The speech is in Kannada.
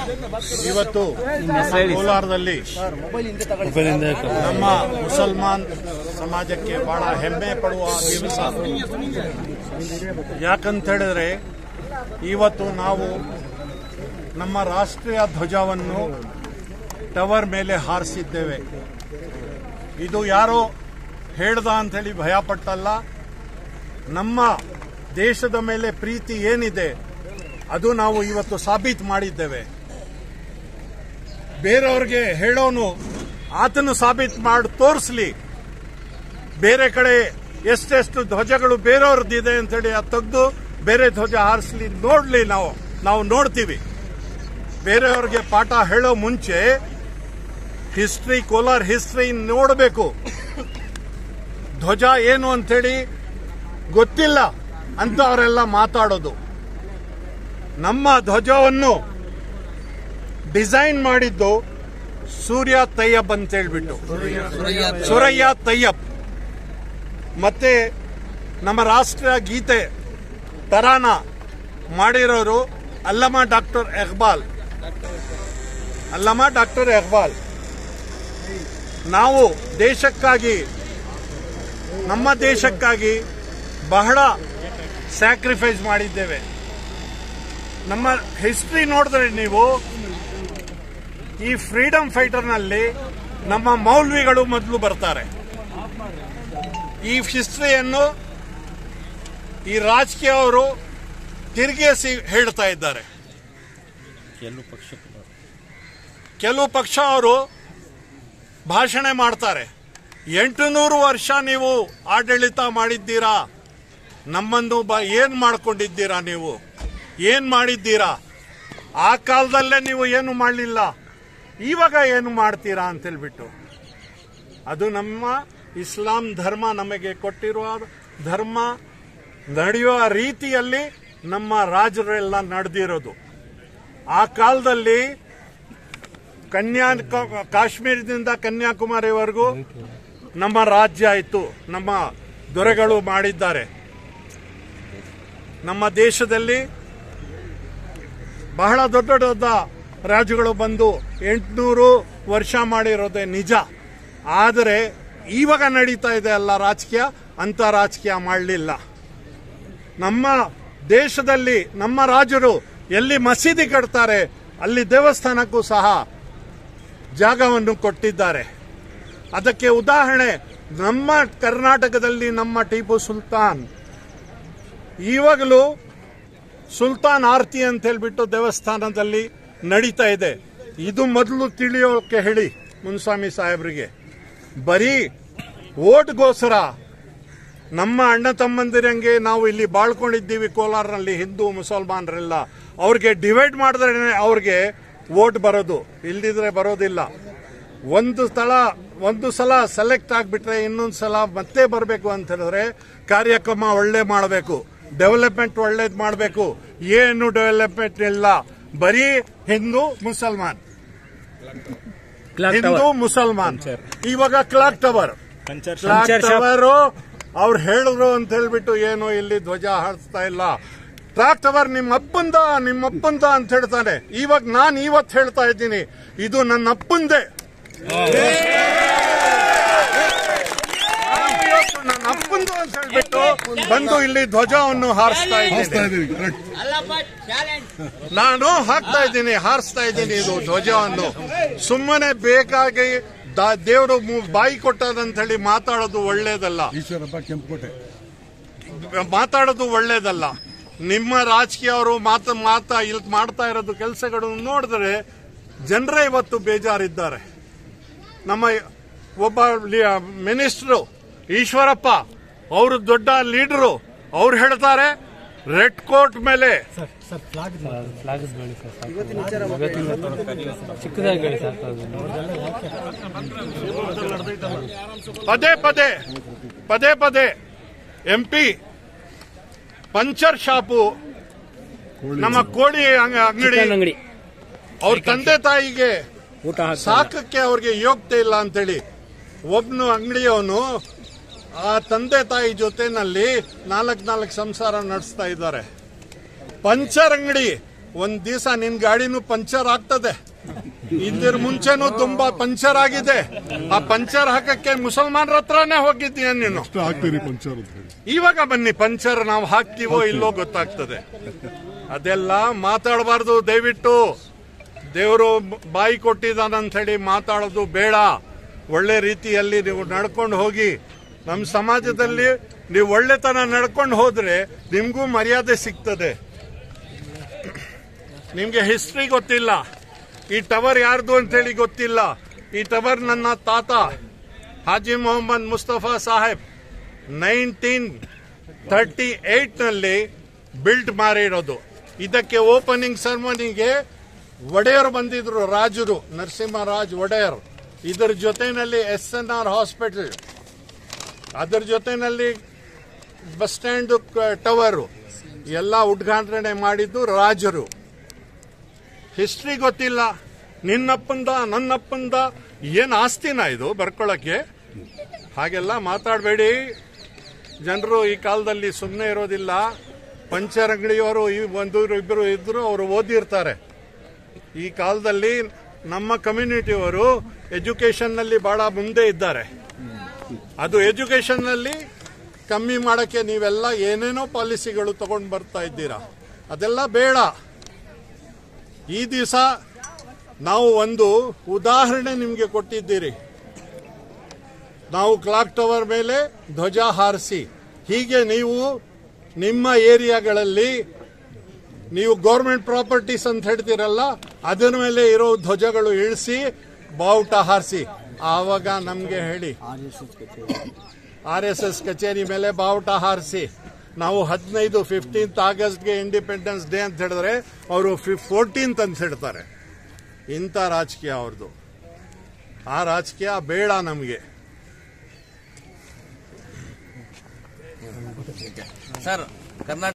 ಇವತ್ತು ಕೋಲಾರದಲ್ಲಿ ನಮ್ಮ ಮುಸಲ್ಮಾನ್ ಸಮಾಜಕ್ಕೆ ಬಹಳ ಹೆಮ್ಮೆ ಪಡುವ ದಿವಸ ಯಾಕಂತ ಹೇಳಿದ್ರೆ ಇವತ್ತು ನಾವು ನಮ್ಮ ರಾಷ್ಟ್ರೀಯ ಧ್ವಜವನ್ನು ಟವರ್ ಮೇಲೆ ಹಾರಿಸಿದ್ದೇವೆ ಇದು ಯಾರೋ ಹೇಳ್ದ ಅಂತೇಳಿ ಭಯಪಟ್ಟಲ್ಲ ನಮ್ಮ ದೇಶದ ಮೇಲೆ ಪ್ರೀತಿ ಏನಿದೆ ಅದು ನಾವು ಇವತ್ತು ಸಾಬೀತು ಮಾಡಿದ್ದೇವೆ ಬೇರೆಯವ್ರಿಗೆ ಹೇಳೋನು ಆತನು ಸಾಬೀತು ಮಾಡಿ ತೋರಿಸ್ಲಿ ಬೇರೆ ಕಡೆ ಎಷ್ಟೆಷ್ಟು ಧ್ವಜಗಳು ಬೇರೆಯವ್ರದ್ದಿದೆ ಅಂತೇಳಿ ಅದು ತೆಗೆದು ಬೇರೆ ಧ್ವಜ ಹಾರಿಸ್ಲಿ ನೋಡ್ಲಿ ನಾವು ನಾವು ನೋಡ್ತೀವಿ ಬೇರೆಯವ್ರಿಗೆ ಪಾಠ ಹೇಳೋ ಮುಂಚೆ ಹಿಸ್ಟ್ರಿ ಕೋಲಾರ ಹಿಸ್ಟ್ರಿ ನೋಡಬೇಕು ಧ್ವಜ ಏನು ಅಂತೇಳಿ ಗೊತ್ತಿಲ್ಲ ಅಂತ ಅವರೆಲ್ಲ ಮಾತಾಡೋದು ನಮ್ಮ ಧ್ವಜವನ್ನು ಡಿಸೈನ್ ಮಾಡಿದ್ದು ಸೂರ್ಯ ತಯ್ಯಬ್ ಅಂತ ಹೇಳ್ಬಿಟ್ಟು ಸುರಯ್ಯ ತಯ್ಯಬ್ ಮತ್ತೆ ನಮ್ಮ ರಾಷ್ಟ್ರೀಯ ಗೀತೆ ತರಾನ ಮಾಡಿರೋರು ಅಲ್ಲಮ ಡಾಕ್ಟರ್ ಎಕ್ಬಾಲ್ ಅಲ್ಲಮ ಡಾಕ್ಟರ್ ಎಕ್ಬಾಲ್ ನಾವು ದೇಶಕ್ಕಾಗಿ ನಮ್ಮ ದೇಶಕ್ಕಾಗಿ ಬಹಳ ಸ್ಯಾಕ್ರಿಫೈಸ್ ಮಾಡಿದ್ದೇವೆ ನಮ್ಮ ಹಿಸ್ಟ್ರಿ ನೋಡಿದ್ರೆ ನೀವು ಈ ಫ್ರೀಡಂ ಫೈಟರ್ನಲ್ಲಿ ನಮ್ಮ ಮೌಲ್ವಿಗಳು ಮೊದಲು ಬರ್ತಾರೆ ಈ ಹಿಸ್ಟ್ರಿಯನ್ನು ಈ ರಾಜಕೀಯ ಅವರು ತಿರುಗಿಸಿ ಹೇಳ್ತಾ ಇದ್ದಾರೆ ಕೆಲವು ಪಕ್ಷ ಅವರು ಭಾಷಣ ಮಾಡ್ತಾರೆ ಎಂಟು ನೂರು ವರ್ಷ ನೀವು ಆಡಳಿತ ಮಾಡಿದ್ದೀರಾ ನಮ್ಮನ್ನು ಬ ಏನ್ ಮಾಡ್ಕೊಂಡಿದ್ದೀರಾ ನೀವು ಏನ್ ಮಾಡಿದ್ದೀರಾ ಆ ಕಾಲದಲ್ಲೇ ನೀವು ಏನು ಮಾಡಲಿಲ್ಲ ಇವಾಗ ಏನು ಮಾಡ್ತೀರಾ ಅಂತ ಹೇಳ್ಬಿಟ್ಟು ಅದು ನಮ್ಮ ಇಸ್ಲಾಂ ಧರ್ಮ ನಮಗೆ ಕೊಟ್ಟಿರುವ ಧರ್ಮ ನಡೆಯುವ ರೀತಿಯಲ್ಲಿ ನಮ್ಮ ರಾಜರೆಲ್ಲ ನಡೆದಿರೋದು ಆ ಕಾಲದಲ್ಲಿ ಕನ್ಯಾ ಕಾಶ್ಮೀರದಿಂದ ಕನ್ಯಾಕುಮಾರಿವರೆಗೂ ನಮ್ಮ ರಾಜ್ಯ ಆಯಿತು ನಮ್ಮ ದೊರೆಗಳು ಮಾಡಿದ್ದಾರೆ ನಮ್ಮ ದೇಶದಲ್ಲಿ ಬಹಳ ದೊಡ್ಡ ದೊಡ್ಡ ರಾಜುಗಳು ಬಂದು ಎಂಟುನೂರು ವರ್ಷ ಮಾಡಿರೋದೇ ನಿಜ ಆದರೆ ಇವಾಗ ನಡೀತಾ ಇದೆ ಅಲ್ಲ ರಾಜಕೀಯ ಅಂತ ರಾಜಕೀಯ ಮಾಡಲಿಲ್ಲ ನಮ್ಮ ದೇಶದಲ್ಲಿ ನಮ್ಮ ರಾಜರು ಎಲ್ಲಿ ಮಸೀದಿ ಕಟ್ತಾರೆ ಅಲ್ಲಿ ದೇವಸ್ಥಾನಕ್ಕೂ ಸಹ ಜಾಗವನ್ನು ಕೊಟ್ಟಿದ್ದಾರೆ ಅದಕ್ಕೆ ಉದಾಹರಣೆ ನಮ್ಮ ಕರ್ನಾಟಕದಲ್ಲಿ ನಮ್ಮ ಟಿಪ್ಪು ಸುಲ್ತಾನ್ ಇವಾಗಲೂ ಸುಲ್ತಾನ್ ಆರ್ತಿ ಅಂತ ಹೇಳ್ಬಿಟ್ಟು ದೇವಸ್ಥಾನದಲ್ಲಿ ನಡೀತಾ ಇದೆ ಇದು ಮೊದಲು ತಿಳಿಯೋಕೆ ಹೇಳಿ ಮುನ್ಸ್ವಾಮಿ ಸಾಹೇಬ್ರಿಗೆ ಬರೀ ಓಟ್ಗೋಸ್ಕರ ನಮ್ಮ ಅಣ್ಣ ತಮ್ಮಂದಿರಂಗೆ ನಾವು ಇಲ್ಲಿ ಬಾಳ್ಕೊಂಡಿದ್ದೀವಿ ಕೋಲಾರನಲ್ಲಿ ಹಿಂದೂ ಮುಸಲ್ಮಾನರೆಲ್ಲ ಅವ್ರಿಗೆ ಡಿವೈಡ್ ಮಾಡಿದ್ರೆ ಅವ್ರಿಗೆ ವೋಟ್ ಬರೋದು ಇಲ್ದಿದ್ರೆ ಬರೋದಿಲ್ಲ ಒಂದು ಸ್ಥಳ ಒಂದು ಸಲ ಸೆಲೆಕ್ಟ್ ಆಗಿಬಿಟ್ರೆ ಇನ್ನೊಂದು ಸಲ ಮತ್ತೆ ಬರಬೇಕು ಅಂತ ಹೇಳಿದ್ರೆ ಕಾರ್ಯಕ್ರಮ ಒಳ್ಳೆ ಮಾಡಬೇಕು ಡೆವಲಪ್ಮೆಂಟ್ ಒಳ್ಳೇದು ಮಾಡಬೇಕು ಏನು ಡೆವಲಪ್ಮೆಂಟ್ ಇಲ್ಲ ಬರೀ ಹಿಂದೂ ಮುಸಲ್ಮಾನ್ ಹಿಂದೂ ಮುಸಲ್ಮಾನ್ ಇವಾಗ ಕ್ಲಾಕ್ ಟವರ್ ಕ್ಲಾಕ್ ಟವರ್ ಅವ್ರು ಹೇಳಿದ್ರು ಅಂತ ಹೇಳ್ಬಿಟ್ಟು ಏನು ಇಲ್ಲಿ ಧ್ವಜ ಹಾರಿಸ್ತಾ ಇಲ್ಲ ಕ್ಲಾಕ್ ಟವರ್ ನಿಮ್ಮ ಅಪ್ಪಂದ ನಿಮ್ಮ ಅಪ್ಪಂದ ಅಂತ ಹೇಳ್ತಾನೆ ಇವಾಗ ನಾನು ಇವತ್ತು ಹೇಳ್ತಾ ಇದ್ದೀನಿ ಇದು ನನ್ನ ಅಪ್ಪಂದೇ ನಾನು ಇವತ್ತು ನನ್ನ ಅಪ್ಪಂದು ಅಂತ ಹೇಳ್ಬಿಟ್ಟು ಬಂದು ಇಲ್ಲಿ ಧ್ವಜವನ್ನು ಹಾರಿಸ್ತಾ ಇದ್ದೀನಿ ನಾನು ಹಾಕ್ತಾ ಇದ್ದೀನಿ ಹಾರಿಸ್ತಾ ಇದ್ದೀನಿ ಇದು ಧ್ವಜವನ್ನು ಸುಮ್ಮನೆ ಬೇಕಾಗಿ ದ- ದೇವರು ಮು- ಬಾಯಿ ಕೊಟ್ಟದಂತ ಹೇಳಿ ಮಾತಾಡೋದು ಒಳ್ಳೇದಲ್ಲ ಈಶ್ವರಪ್ಪ ಕೆಂಪುಕೋಟೆ ಮಾತಾಡೋದು ಒಳ್ಳೇದಲ್ಲ ನಿಮ್ಮ ರಾಜಕೀಯವರು ಮಾತ ಮಾತಾ ಇಲ್ಲಿ ಮಾಡ್ತಾ ಇರೋದು ಕೆಲಸಗಳು ನೋಡಿದ್ರೆ ಜನರೇ ಇವತ್ತು ಬೇಜಾರಿದ್ದಾರೆ ನಮ್ಮ ಒಬ್ಬ ಮಿನಿಸ್ಟ್ರು ಈಶ್ವರಪ್ಪ ಅವರು ದೊಡ್ಡ ಲೀಡರು ಅವ್ರು ಹೇಳ್ತಾರೆ ರೆಡ್ ಕೋಟ್ ಮೇಲೆ ಫ್ಲಾಗ್ ಹೇಳಿ ಸರ್ ಚಿಕ್ಕದಾಗಿ ಹೇಳಿ ಸರ್ ಪದೇ ಪದೇ ಪದೇ ಪದೇ ಎಂಪಿ ಪಂಚರ್ ಶಾಪು ನಮ್ಮ ಕೋಳಿ ಅಂಗ- ಅಂಗಡಿ ಅಂಗಡಿ ಅವ್ರ ತಂದೆ ತಾಯಿಗೆ ಊಟ ಹಾಕ್ತಾರೆ ಸಾಕಕ್ಕೆ ಅವ್ರಿಗೆ ಯೋಗ್ಯತೆ ಇಲ್ಲ ಅಂತೇಳಿ ಒಬ್ನು ಅಂಗಡಿಯವನು ಆ ತಂದೆ ತಾಯಿ ಜೊತೆನಲ್ಲಿ ನಾಲ್ಕು ನಾಲ್ಕು ಸಂಸಾರ ನಡೆಸ್ತಾ ಇದ್ದಾರೆ ಪಂಚರ್ ಅಂಗಡಿ ಒಂದ್ ದಿವಸ ನಿನ್ ಗಾಡಿನೂ ಪಂಚರ್ ಆಗ್ತದೆ ಇದ್ರ ಮುಂಚೆನೂ ತುಂಬಾ ಪಂಚರ್ ಆಗಿದೆ ಆ ಪಂಚರ್ ಹಾಕಕ್ಕೆ ಮುಸಲ್ಮಾನರ ಹತ್ರನೇ ಹೋಗಿದ್ದೀಯ ನೀನು ಎಷ್ಟು ಆಗ್ತೀರಿ ಪಂಚರ್ ಅಂತ ಹೇಳಿ ಇವಾಗ ಬನ್ನಿ ಪಂಚರ್ ನಾವು ಹಾಕ್ತೀವೋ ಇಲ್ಲೋ ಗೊತ್ತಾಗ್ತದೆ ಅದೆಲ್ಲ ಮಾತಾಡಬಾರ್ದು ದಯವಿಟ್ಟು ದೇವರು ಬಾಯಿ ಕೊಟ್ಟಿದ್ದಾನಂತ ಹೇಳಿ ಮಾತಾಡೋದು ಬೇಡ ಒಳ್ಳೆ ರೀತಿಯಲ್ಲಿ ನೀವು ನಡ್ಕೊಂಡು ಹೋಗಿ ನಮ್ಮ ಸಮಾಜದಲ್ಲಿ ನೀವು ಒಳ್ಳೆತನ ನಡ್ಕೊಂಡು ಹೋದ್ರೆ ನಿಮಗೂ ಮರ್ಯಾದೆ ಸಿಗ್ತದೆ ನಿಮ್ಗೆ ಹಿಸ್ಟ್ರಿ ಗೊತ್ತಿಲ್ಲ ಈ ಟವರ್ ಯಾರ್ದು ಅಂತ ಹೇಳಿ ಗೊತ್ತಿಲ್ಲ ಈ ಟವರ್ ನನ್ನ ತಾತ Haji Mohammed Mustafa Saheb nineteen thirty eight ನಲ್ಲಿ ಬಿಲ್ಟ್ ಮಾಡಿರೋದು ಇದಕ್ಕೆ ಓಪನಿಂಗ್ ಸೆರೆಮನಿಗೆ ಒಡೆಯರ್ ಬಂದಿದ್ರು ರಾಜರು ನರಸಿಂಹರಾಜ್ ಒಡೆಯರ್ ಇದರ ಜೊತೆನಲ್ಲಿ ಎಸ್ ಎನ್ ಆರ್ ಹಾಸ್ಪಿಟಲ್ ಅದರ ಜೊತೆನಲ್ಲಿ ಬಸ್ ಸ್ಟ್ಯಾಂಡ್ ಟವರು ಎಲ್ಲ ಉದ್ಘಾಟನೆ ಮಾಡಿದ್ದು ರಾಜರು ಹಿಸ್ಟ್ರಿ ಗೊತ್ತಿಲ್ಲ ನಿನ್ನಪ್ಪಂದ ನನ್ನಪ್ಪಂದ ಏನ್ ಆಸ್ತಿನ ಇದು ಬರ್ಕೊಳಕ್ಕೆ ಹಾಗೆಲ್ಲ ಮಾತಾಡಬೇಡಿ ಜನರು ಈ ಕಾಲದಲ್ಲಿ ಸುಮ್ಮನೆ ಇರೋದಿಲ್ಲ ಪಂಚರ್ ಅಂಗಡಿಯವರು ಈ ಒಂದು ಇಬ್ಬರು ಇದ್ರು ಅವರು ಓದಿರ್ತಾರೆ ಈ ಕಾಲದಲ್ಲಿ ನಮ್ಮ ಕಮ್ಯುನಿಟಿಯವರು ಎಜುಕೇಶನ್ ನಲ್ಲಿ ಬಹಳ ಮುಂದೆ ಇದ್ದಾರೆ ಅದು ಎಜುಕೇಶನ್ ನಲ್ಲಿ ಕಮ್ಮಿ ಮಾಡಕ್ಕೆ ನೀವೆಲ್ಲ ಏನೇನೋ ಪಾಲಿಸಿಗಳು ತಗೊಂಡು ಬರ್ತಾ ಇದ್ದೀರಾ ಅದೆಲ್ಲ ಬೇಡ ಈ ದಿವಸ ನಾವು ಒಂದು ಉದಾಹರಣೆ ನಿಮಗೆ ಕೊಟ್ಟಿದ್ದೀರಿ ನಾವು ಕ್ಲಾಕ್ ಟವರ್ ಮೇಲೆ ಧ್ವಜ ಹಾರಿಸಿ ಹೀಗೆ ನೀವು ನಿಮ್ಮ ಏರಿಯಾಗಳಲ್ಲಿ ನೀವು ಗೌರ್ಮೆಂಟ್ ಪ್ರಾಪರ್ಟೀಸ್ ಅಂತ ಹೇಳ್ತೀರಲ್ಲ ಅದರ ಮೇಲೆ ಇರೋ ಧ್ವಜಗಳು ಇಳಿಸಿ ಬಾವುಟ ಹಾರಿಸಿ ಆವಾಗ ನಮಗೆ ಹೇಳಿ ಆರ್ ಎಸ್ ಎಸ್ ಕಚೇರಿ ಮೇಲೆ ಬಾವುಟ ಹಾರಿಸಿ ನಾವು ಹದಿನೈದು ಫಿಫ್ಟೀನ್ತ್ ಆಗಸ್ಟ್ಗೆ ಇಂಡಿಪೆಂಡೆನ್ಸ್ ಡೇ ಅಂತ ಹೇಳಿದ್ರೆ ಅವರು ಫೋರ್ಟೀನ್ತ್ ಅಂತ ಹೇಳ್ತಾರೆ ಇಂಥ ರಾಜಕೀಯ ಅವ್ರದ್ದು ಆ ರಾಜಕೀಯ ಬೇಡ ನಮಗೆ ಸರ್ ಕರ್ನಾಟಕ